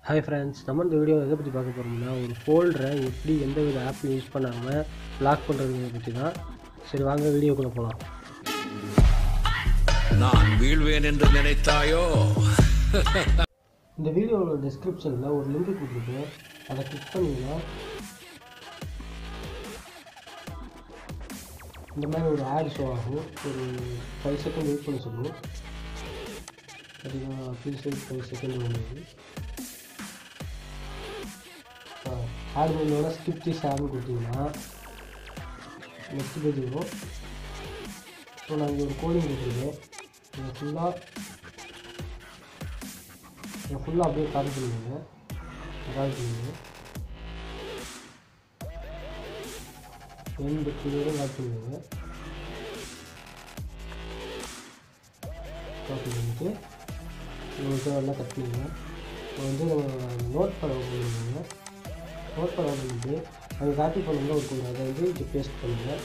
hi friends நம்ம இந்த video எதை பற்றி பார்க்க போகிறோம்னா ஒரு ஃபோல்டரை எப்படி எந்த வித ஆப்பும் யூஸ் பண்ணாமல் லாக் பண்ணுறதுங்க பற்றி தான் சரி வாங்க வீடியோக்குள்ளே போகலாம் நான் வீழ்வேன் என்று நினைத்தாயோ இந்த வீடியோவோட டிஸ்கிரிப்ஷனில் ஒரு லிங்க் கொடுத்துருக்கேன் அதை கிளிக் பண்ணிங்கன்னா இந்த மாதிரி ஒரு ஆட் ஷோ ஆகும் ஒரு ஃபைவ் செகண்ட் வெயிட் பண்ண சொல்லுவோம் பார்த்தீங்கன்னா ப்ளீஸ் வெயிட் ஃபைவ் செகண்ட் வந்து ஆட் பண்ணோன்னா ஸ்கிப் தி ஷேர்னு கொடுத்தீங்கன்னா நெக்ஸ்ட் பேஜ் வரும் ஸோ நான் இங்கே ஒரு கோடிங் கொடுத்துருக்கேன் இதை ஃபுல்லாக இதை ஃபுல்லாக அப்படியே காப்பி பண்ணிக்கோங்க காப்பி பண்ணிக்கோங்க ரெண்டு இதோட காப்பி பண்ணிக்கோங்க காப்பி பண்ணிட்டு உங்களுக்கு எல்லாம் கட் பண்ணிக்கோங்க இப்போ வந்து நோட் பண்ண பண்ணிக்கோங்க நோட் பண்ண பண்ணிட்டு அது காப்பி பண்ணணும்னா ஒரு அதை வந்து இங்கே பேஸ்ட் பண்ணுங்கள்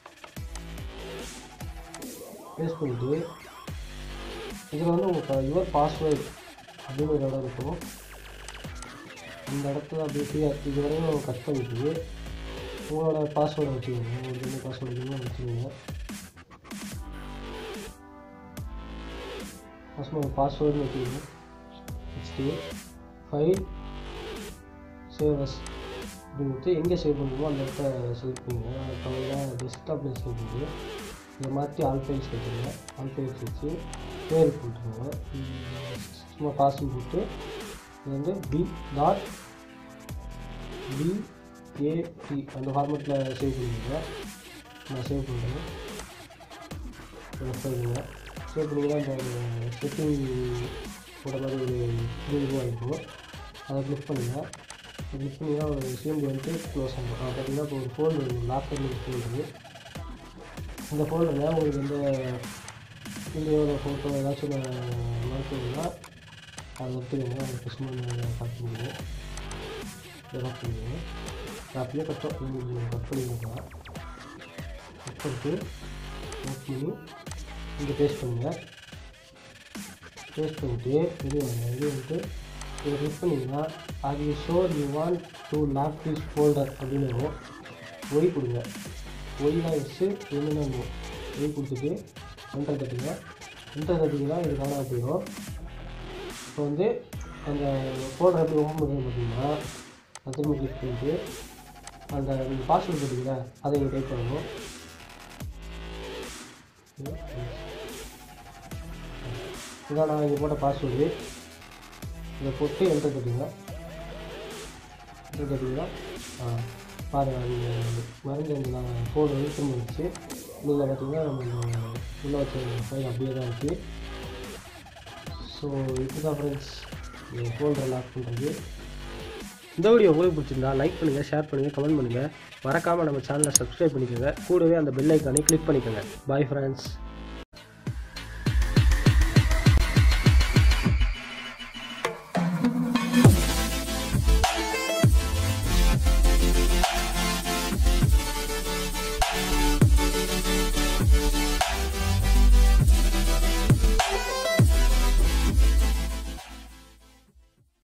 பேஸ்ட் பண்ணிவிட்டு இதில் வந்து உங்கள் யுவர் பாஸ்வேர்டு அப்படின்னு ஒரு இடம் இருக்கும் இந்த இடத்துல அப்படியே ஃப்ரீயாக இது வரையும் கட் பண்ணிட்டு உங்களோட பாஸ்வேர்டை வச்சுக்கோங்க உங்களுக்கு என்ன பாஸ்வேர்டு வேணுமோ அதை வச்சுக்கோங்க ஃபஸ்ட் உங்கள் பாஸ்வேர்டுன்னு வச்சுக்கோங்க நெக்ஸ்ட்டு ஃபைல் சேவஸ் அப்படின்ட்டு எங்கே சேவ் பண்ணுமோ அந்த இடத்த செலக்ட் பண்ணுங்க இப்போ வந்து டெஸ்க்டாப்பில் சேவ் பண்ணி இதை மாற்றி ஆல் ஃபைல்ஸ் வச்சுருங்க ஆல் ஃபைல்ஸ் வச்சு பேர் போட்டுருங்க சும்மா பாஸ்ன்னு போட்டு இது வந்து பி டாட் பிஏடி அந்த ஃபார்மேட்டில் சேவ் பண்ணுவீங்க நான் சேவ் பண்ணுறேன் பண்ணுங்க சேவ் பண்ணிங்கன்னா இந்த செட்டிங் போட மாதிரி ஒரு இது இதுவாக இருக்கும் அதை கிளிக் பண்ணுங்கள் கிளிக் பண்ணிங்கன்னா ஒரு சிஎம்பி வந்துட்டு க்ளோஸ் ஆகும் பார்த்தீங்கன்னா இப்போ ஒரு ஃபோன் லாக்கர் ஃபோல்டரு இந்த ஃபோல்டரில் உங்களுக்கு எந்த வீடியோட ஃபோட்டோ ஏதாச்சும் மறுத்தீங்கன்னா அதை எடுத்துக்கோங்க அதை சும்மா கட் பண்ணிடுவோம் கட் பண்ணிடுவோம் அப்படியே கட் கட் பண்ணிக்கலாம் கட் பண்ணிட்டு கட் பண்ணி இங்கே பேஸ்ட் பண்ணுங்கள் பேஸ்ட் பண்ணிவிட்டு வெளியே வாங்க வெளியே வந்துட்டு இதை கிளிக் பண்ணிங்கன்னா அது sure you want to lock this folder அப்படின்னு வரும் ஒய் கொடுங்க ஒய்லாம் வச்சு என்னென்ன ஒய் கொடுத்துட்டு என்டர் தட்டுங்க என்டர் தட்டிங்கன்னா இது காணாமல் போயிடும் இப்போ வந்து அந்த ஃபோல்டர் எப்படி ஓப்பன் பண்ணுறது பார்த்தீங்கன்னா அது திரும்ப கிளிக் பண்ணிட்டு அந்த நீங்கள் பாஸ்வேர்டு போட்டிங்களா அதை இங்கே டைப் பண்ணணும் இதான் நான் இங்கே போட்ட பாஸ்வேர்டு இதை போட்டு என்டர் தட்டிங்க என்டர் தட்டிங்கன்னா பாருங்கள் நீங்கள் மருந்து அந்த நான் ஃபோன் இழுத்து வந்துச்சு இதில் பார்த்தீங்கன்னா நம்ம உள்ள வச்ச ஃபைல் அப்படியே தான் இருக்குது ஸோ இதுதான் ஃப்ரெண்ட்ஸ் ஃபோல்டர் லாக் பண்ணுறது இந்த வீடியோ உங்களுக்கு பிடிச்சிருந்தா லைக் பண்ணுங்கள் ஷேர் பண்ணுங்கள் கமெண்ட் பண்ணுங்கள் மறக்காமல் நம்ம சேனலை சப்ஸ்கிரைப் பண்ணிக்கோங்க கூடவே அந்த பெல் ஐக்கானே கிளிக் பண்ணிக்கோங்க பாய் ஃப்ரெண்ட்ஸ்